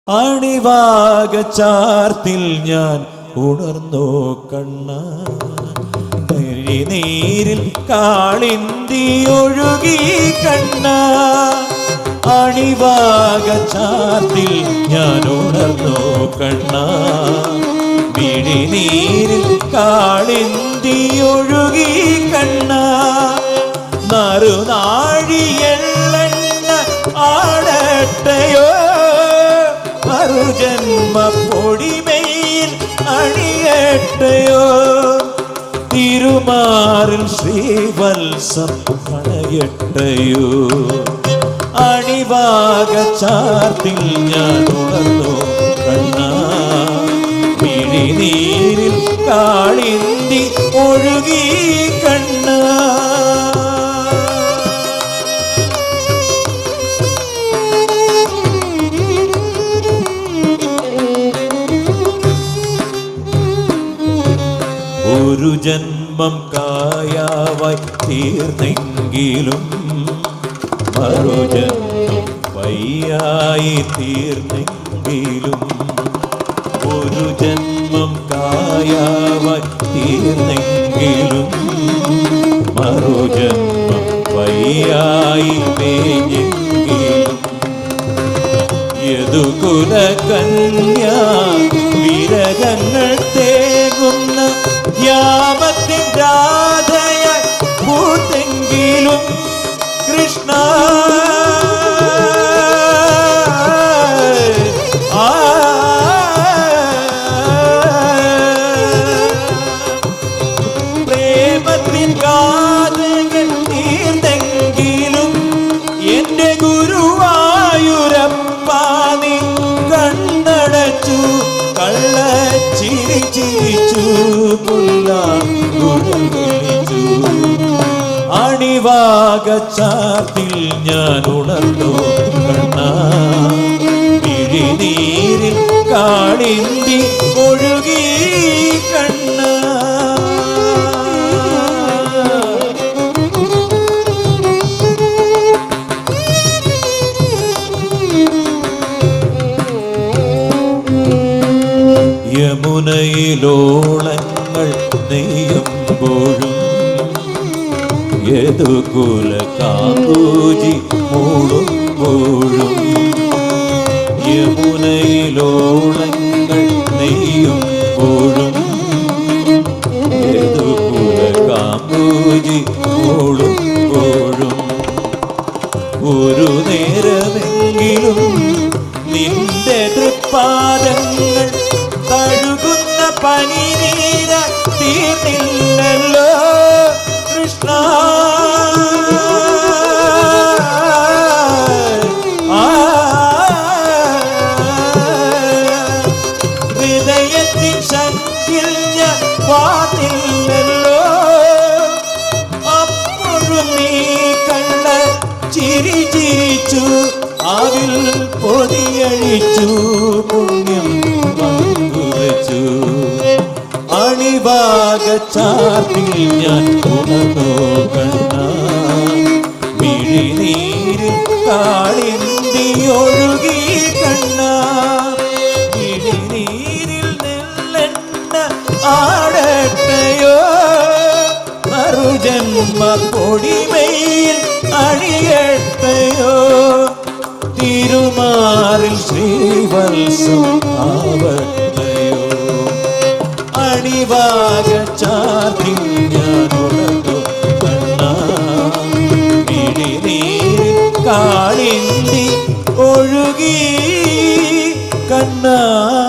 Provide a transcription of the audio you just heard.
അണിവാക ചാർത്തിൽ ഞാൻ ഉണർന്നോ കണ്ണ നീരിൽ കാളിന്തി ഒഴുകി കണ്ണ അണിവാക ചാർത്തിൽ ഞാൻ ഉണർന്നോ കണ്ണ മിഴിനീരിൽ കാളിന്തി ഒഴുകി കണ്ണ നറുനാഴിയെള്ളെണ്ണ ആടട്ടയോ മറുജന്മ പൊടിമയിൽ അണിയട്ടയോ തിരുമാറിൽ ശ്രീവത്സം അണയട്ടയോ അണിവാക ചാർത്തിൽ ഞാൻ ഉണർന്നു കണ്ണ മിഴിനീരിൽ കാളിന്തി ഒഴുകി കണ്ണ ഒരു ജന്മം കായാവായി തീർന്നെങ്കിലും മറുജന്മം പയ്യായി തീർന്നെങ്കിലും ഒരു ജന്മം കായാവായി തീർന്നെങ്കിലും മറുജന്മം പയ്യായി മേഞ്ഞെങ്കിലും യദുകുല കന്യാ വിരകങ്ങൾ തേകുന്ന യാമത്തിൻ രാധയായി പൂത്തെങ്കിലും കൃഷ്ണ ആ പ്രേമത്തിൻ ഗാഥകൾ തീർന്നെങ്കിലും എന്റെ ഗുരുവായൂരപ്പാനി കണ്ണടച്ചു കള്ള ചിരി ചിരിച്ചു പുല്ലാങ്കുഴൽ വിളിച്ചു അണിവാക ചാർത്തിൽ ഞാൻ ഉണർന്നു കണ്ണ മിഴിനീരിൽ കാളിന്തി ഒഴുകി കണ്ണ യമുനയിലോളങ്ങൾ നെയ്യുമ്പോഴും യദുകുല കാന്തൂജി മൂടുമ്പോഴും യമുനയിലോളങ്ങൾ നെയ്യുമ്പോഴും യദുകുല കാന്തൂജി മൂടുമ്പോഴും ഒരു നേരമെങ്കിലും നിന്റെ തൃപ്പാദങ്ങൾ തഴുകുന്ന പനിനീര തീർന്നില്ലല്ലോ കൃഷ്ണ ആ. ഹൃദയത്തിൻ ശങ്കിൽ ഞാൻ പാതില്ലല്ലോ അപ്പോഴും നീ കണ്ട ചിരി ചിരിച്ചു അതിൽ പൊതിയഴിച്ചു പുണ്യം പങ്കുവച്ചു അണിവാക ചാർത്തിൽ ഞാൻ ഉണർന്നോ കണ്ണ മിഴിനീരിൽ കാളിന്തി ഒഴുകി കണ്ണ മിഴിനീരിൽ നെല്ലെണ്ണ ആടട്ടയോ മറുജന്മ പൊടിമയിൽ അണിയട്ടയോ തിരുമാറിൽ ശ്രീവത്സം ആവട്ടയോ അണിവാക ചാർത്തി ഞാൻ ഉണർന്നു കണ്ണ മിഴിനീരിൽ കാളിന്തി ഒഴുകി കണ്ണ